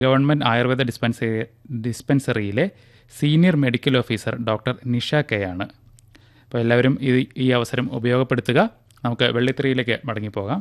Government ayurveda dispensary ഡിസ്പെൻസറിയിലെ senior medical officer doctor Nisha K ആണ് അപ്പോൾ എല്ലാവരും ഈ ഈ അവസരം ഉപയോഗപ്പെടുത്തുക നമുക്ക് വെള്ളിത്തിരിയിലേക്ക് മടങ്ങിപ്പോകാം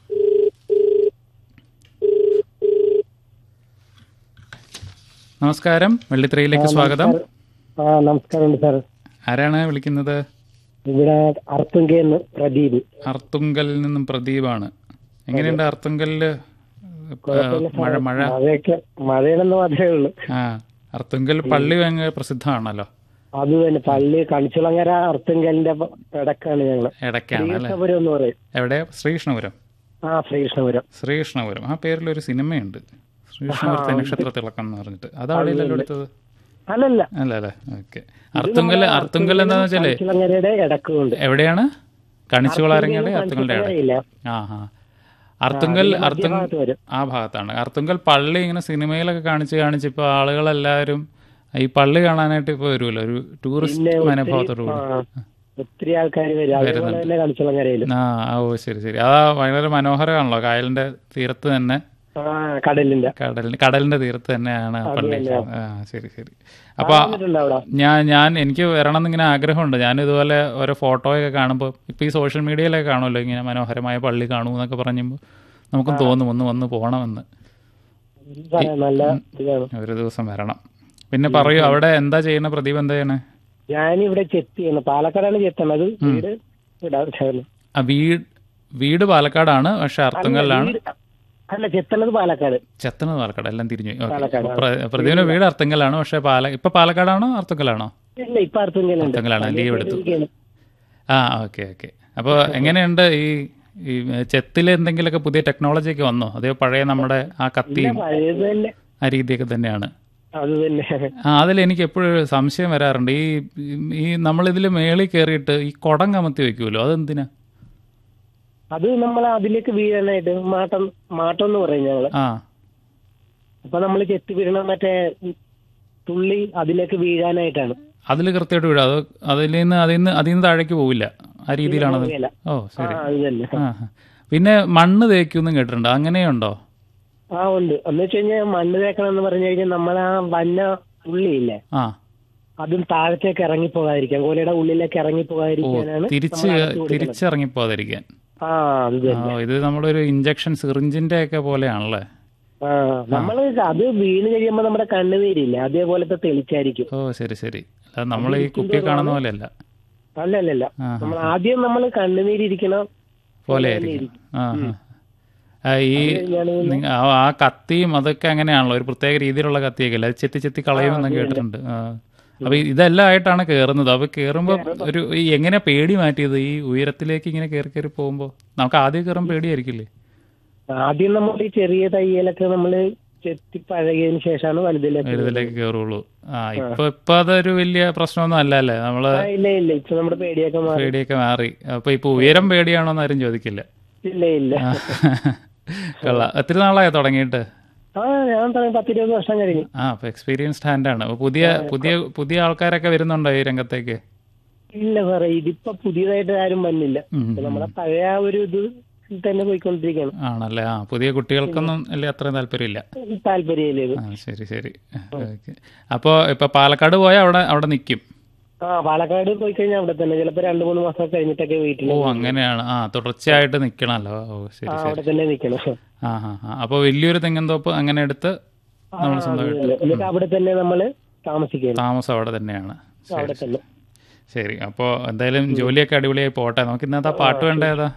നമസ്കാരം വെള്ളിത്തിരയിലേക്ക് സ്വാഗതം ആ നമസ്കാരമുണ്ട് സാർ ആരാണ് വിളിക്കുന്നത് ഇവിടെ അർത്തുങ്കന്ന് പ്രദീപ് അർത്തുങ്കലിൽ നിന്നും പ്രദീപാണ് എങ്ങനെയുണ്ട് അർത്തുങ്കലില് ഏഹ്, മഴ മഴ മഴയൊക്കെ മഴയാണെന്ന് മാത്രമേ ഉള്ളൂ ആ അർത്തുങ്കൽ പള്ളി ഭയങ്കര പ്രസിദ്ധമാണല്ലോ അത് തന്നെ പള്ളി കണിച്ചുളങ്ങര അർത്തുങ്കലിന്റെ ഇടക്കാണ് ഞങ്ങള് ഇടയ്ക്കാണ് അല്ലേ ശ്രീകൃഷ്ണപുരം എന്ന് പറയും എവിടെ ശ്രീകൃഷ്ണപുരം ആ ശ്രീകൃഷ്ണപുരം ശ്രീകൃഷ്ണപുരം ആ പേരിലൊരു സിനിമയുണ്ട് ശ്രീകൃഷ്ണപുരത്തെ നക്ഷത്ര തിളക്കം എന്ന് പറഞ്ഞിട്ട് അത് അവിടെയല്ലല്ലോ എടുത്തത് അല്ലല്ല അല്ല അല്ലേ ഓക്കെ അർത്തുങ്കൽ അർത്തുങ്കൽ എന്താന്ന് വെച്ചാലേ കണിച്ചുളങ്ങരയുടെ ഇടക്കുണ്ട് എവിടെയാണ് കണിച്ചുകളാരങ്ങയുടെ അർത്തുങ്കലിന്റെ ഇട ഇല്ല ആ ആ അർത്തുങ്കൽ അർത്തുങ്കൽ ഭാഗത്ത് വരും ആ ഭാഗത്താണ് അർത്തുങ്കൽ പള്ളി ഇങ്ങനെ സിനിമയിലൊക്കെ കാണിച്ച് കാണിച്ച് ഇപ്പോൾ ആളുകളെല്ലാവരും ഈ പള്ളി കാണാനായിട്ട് ഇപ്പോൾ വരുമല്ലോ ഒരു ടൂറിസ്റ്റ് മനോഭാവത്തോടു കൂടി ആ, ഒത്തിരി ആൾക്കാർ വരും അതേപോലെ തന്നെ കണിച്ചുളങ്ങരയിലും ആ ആ, ഓ ശരി ശരി ആ ഭയങ്കര മനോഹരമാണല്ലോ കായലിന്റെ തീരത്ത് തന്നെ ആ കടലിന്റെ കടലിന് കടലിന്റെ തീരത്ത് തന്നെയാണ് ആ പള്ളി ആ ശരി ശരി അപ്പൊ വന്നിട്ടുണ്ടോ അവിടെ ഞാൻ ഞാൻ എനിക്ക് വരണം എന്നിങ്ങനെ ആഗ്രഹമുണ്ട് ഞാൻ ഇതുപോലെ ഓരോ ഫോട്ടോയൊക്കെ കാണുമ്പോൾ ഇപ്പൊ ഈ സോഷ്യൽ മീഡിയയിലൊക്കെ കാണുമല്ലോ ഇങ്ങനെ മനോഹരമായ പള്ളി കാണൂ എന്നൊക്കെ പറയുമ്പോൾ നമുക്കും തോന്നും ഒന്ന് വന്ന് പോകണമെന്ന് സാറേ, നല്ല ഇതാണ് ഒരു ദിവസം വരണം പിന്നെ പറയൂ അവിടെ എന്താ ചെയ്യുന്ന പ്രദീപ് എന്താ ചെയ്യണേ ഞാനിവിടെ ചെത്തിയാണ് പാലക്കാടാണ് ചെത്തണത് വീട് ഇവിടെ ആ വീട് വീട് പാലക്കാടാണ് പക്ഷെ അർത്തുങ്കലിലാണ് വീട് അല്ല ചെത്തണത് പാലക്കാട് ചെത്തണത് പാലക്കാട് എല്ലാം തിരിഞ്ഞു ഓക്കേ. പാലക്കാട്, പ്ര- പ്രദീപിന്റെ വീട് അർത്തുങ്കലാണ് പക്ഷെ പാല ഇപ്പൊ പാലക്കാടാണോ അർത്തുങ്കലാണോ ഇല്ല ഇപ്പൊ അടുത്തെങ്കിലുണ്ട് അർത്തുങ്കലാണ് ലീവ് എടുത്തു ആ ഓക്കെ ഓക്കെ അപ്പോൾ എങ്ങനെയുണ്ട് ഈ ഈ ചെത്തിൽ എന്തെങ്കിലുമൊക്കെ പുതിയ ടെക്നോളജി ഒക്കെ വന്നോ അതോ പഴയ നമ്മുടെ ആ കത്തിയും പഴയത് തന്നെ ആ രീതിയൊക്കെ തന്നെയാണ് അത് തന്നെ ആ അതിൽ എനിക്ക് എപ്പോഴും സംശയം വരാറുണ്ട് ഈ ഈ നമ്മളിതിൽ മേളിൽ കയറിയിട്ട് ഈ കുടം കമത്തി വെക്കുമല്ലോ അതെന്തിനാ അത് നമ്മൾ അതിലേക്ക് വീഴാനായിട്ട് മാട്ടം മാട്ടം എന്ന് പറയും ഞങ്ങള് ആ അപ്പൊ നമ്മൾ ചെത്തി വീഴണ മറ്റേ തുള്ളി അതിലേക്ക് വീഴാനായിട്ടാണ് അതിൽ കൃത്യമായിട്ട് വീഴും അത് അതിൽ നിന്ന് അതിൽ നിന്ന് അതിൽ നിന്ന് താഴേക്ക് പോവില്ല ആ രീതിയിലാണത് പോവുകയില്ല. ഓ ആ ശരി അത് തന്നെ ആ ആ. പിന്നെ മണ്ണ് തേക്കുമെന്നും കേട്ടിട്ടുണ്ട് അങ്ങനെയുണ്ടോ ആ ഉണ്ട് എന്ന് വെച്ച് കഴിഞ്ഞാൽ മണ്ണ് തേക്കണം എന്ന് പറഞ്ഞു കഴിഞ്ഞാൽ നമ്മൾ ആ വന്ന തുള്ളിയില്ലേ ആ അതും താഴത്തേക്ക് ഇറങ്ങി പോകാതിരിക്കാൻ കോലയുടെ ഉള്ളിലേക്ക് ഇറങ്ങി പോകാതിരിക്കാനാണ് തിരിച്ച് തിരിച്ചിറങ്ങി പോകാതിരിക്കാൻ ആ അത് തന്നെ ആ ഇത് നമ്മളൊരു ഇഞ്ചക്ഷൻ സിറിഞ്ചിന്റെ ഒക്കെ പോലെയാണല്ലേ ആ നമ്മള് അത് വീണ് കഴിയുമ്പോ നമ്മുടെ കണ്ണുനീരില്ലേ അതേപോലത്തെ തെളിച്ചായിരിക്കും ഓ ശരി ശരി അല്ലാതെ നമ്മൾ ഈ കുപ്പിയെ കാണുന്ന പോലെയല്ല അല്ല അല്ല അല്ല ആ, നമ്മൾ ആദ്യം നമ്മൾ കണ്ണുനീരിക്കണം പോലെ ആയിരിക്കും ആ ആ. ആ, ഈ നിങ്ങ- ആ ആ കത്തിയും അതൊക്കെ അങ്ങനെയാണല്ലോ ഒരു പ്രത്യേക രീതിയിലുള്ള കത്തിയൊക്കെ അല്ലേ അത് ചെത്തി ചെത്തി കളയുമെന്ന് കേട്ടിട്ടുണ്ട് ആ. അപ്പൊ ഇതെല്ലാം ആയിട്ടാണ് കയറുന്നത് അപ്പൊ കയറുമ്പോ ഒരു ഈ എങ്ങനെ പേടി മാറ്റിയത് ഈ ഉയരത്തിലേക്ക് ഇങ്ങനെ കയറി കയറി പോകുമ്പോ നമുക്ക് ആദ്യം കയറുമ്പോൾ പേടിയായിരിക്കില്ലേ ആദ്യം നമ്മൾ ഈ ചെറിയ തയ്യലൊക്കെ നമ്മള് ചെത്തി പഴകിയതിന് ശേഷമാണ് വലുതിലേക്ക് ഇതിലേക്ക് കയറുള്ളൂ ആ ഇപ്പൊ ഇപ്പൊ അതൊരു വലിയ പ്രശ്നമൊന്നും അല്ല അല്ലേ നമ്മള് ആ, ഇല്ല ഇല്ല ഇപ്പൊ നമ്മുടെ പേടിയൊക്കെ മാറി പേടിയൊക്കെ മാറി അപ്പൊ ഇപ്പൊ ഉയരം പേടിയാണോ എന്ന് ആരും ചോദിക്കില്ല ഇല്ല ഇല്ല ആ. കൊള്ളാം ഒത്തിരി നാളായോ തുടങ്ങിയിട്ട് ആ ഞാൻ തുടങ്ങി പത്തിരുപത് വർഷം കഴിഞ്ഞു ആ അപ്പൊ എക്സ്പീരിയൻസ്ഡ് ഹാൻഡാണ് അപ്പൊ പുതിയ പുതിയ പുതിയ ആൾക്കാരൊക്കെ വരുന്നുണ്ടോ ഈ രംഗത്തേക്ക് ഇല്ല സാറേ ഇതിപ്പോ പുതിയതായിട്ട് ആരും വന്നില്ല ഉം. ഇപ്പൊ നമ്മളെ പഴയ ആ ഒരു ഇത് തന്നെ പോയിക്കൊണ്ടിരിക്കുകയാണ് ആണല്ലേ ആ പുതിയ കുട്ടികൾക്കൊന്നും അല്ലേ അത്രയും താല്പര്യമില്ല താല്പര്യമില്ല ഇത് ആ ശരി ശരി ഓക്കെ അപ്പോൾ ഇപ്പൊ പാലക്കാട് പോയാൽ അവിടെ അവിടെ നിൽക്കും ആ പാലക്കാട് പോയി കഴിഞ്ഞാൽ അവിടെ തന്നെ ചിലപ്പോ രണ്ടു മൂന്ന് മാസം കഴിഞ്ഞിട്ടൊക്കെ വീട്ടിൽ ഓ അങ്ങനെയാണ് ആ തുടർച്ചയായിട്ട് നിൽക്കണമല്ലോ ഓ ശരി ആ ശരി അവിടെ തന്നെ നിക്കണം ആ ആ ആ അപ്പോൾ വലിയൊരു തെങ്ങന്തോപ്പ് അങ്ങനെ എടുത്ത് നമ്മൾ സ്വന്തമായിട്ട് എന്നിട്ട് അവിടെ തന്നെ നമ്മള് താമസിക്കണം താമസം അവിടെ തന്നെയാണ് ശരി അവിടെ തന്നെ ശരി അപ്പോൾ എന്തായാലും ജോലിയൊക്കെ അടിപൊളിയായി പോട്ടെ നമുക്ക് ഇന്നത്തെ പാട്ട് വേണ്ട ഏതാ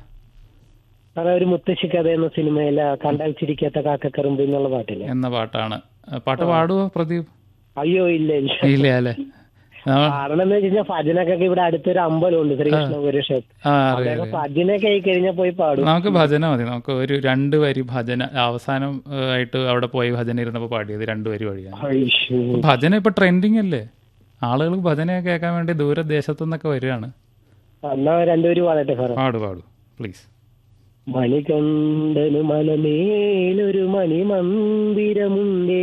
സാറേ ഒരു മുത്തശ്ശി കഥ എന്ന സിനിമയിലെ കണ്ടാൽ ചിരിക്കാത്ത കാക്കക്കറുമ്പ് എന്നുള്ള പാട്ടില്ലേ എന്ന പാട്ടാണ് ആ, പാട്ട് പാടുവോ പ്രദീപ് അയ്യോ ഇല്ല ഇല്ല ഇല്ല അല്ലേ നമ്മൾ കാരണം എന്ന് വെച്ച് കഴിഞ്ഞാൽ ഭജനക്കൊക്കെ ഇവിടെ അടുത്തൊരു അമ്പലമുണ്ട് ശ്രീകൃഷ്ണപുര ക്ഷേത്രം ആ അറിയാം അതൊക്കെ ഭജനൊക്കെ ആയി കഴിഞ്ഞാൽ പോയി പാടും നമുക്ക് ഭജന മതി നമുക്ക് ഒരു രണ്ട് വരി ഭജന അവസാനം ഏ, ആയിട്ട് അവിടെ പോയി ഭജന ഇരുന്നപ്പോൾ പാടിയത് രണ്ട് വരി വഴിയാണ് അയ്യോ. ഭജന ഇപ്പൊ ട്രെൻഡിങ് അല്ലേ ആളുകൾ ഭജനയൊക്കെ കേൾക്കാൻ വേണ്ടി ദൂരദേശത്തു നിന്നൊക്കെ വരികയാണ് എന്നാ രണ്ടുപേരും പാടട്ടെ സാറേ പാടു പാടു പ്ലീസ് മണികണ്ഠനു മലമേലൊരു മണിമന്ദിരമുണ്ടേ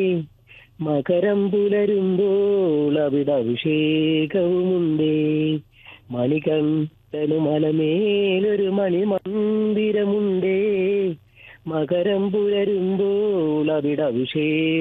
മകരം പുലരുമ്പോൾ അവിടെ അഭിഷേകവുമുണ്ടേ മണികണ്ഠനു മലമേലൊരു മണിമന്ദിരമുണ്ടേ മകരം പുലരുമ്പോൾ അവിടെ അഭിഷേകം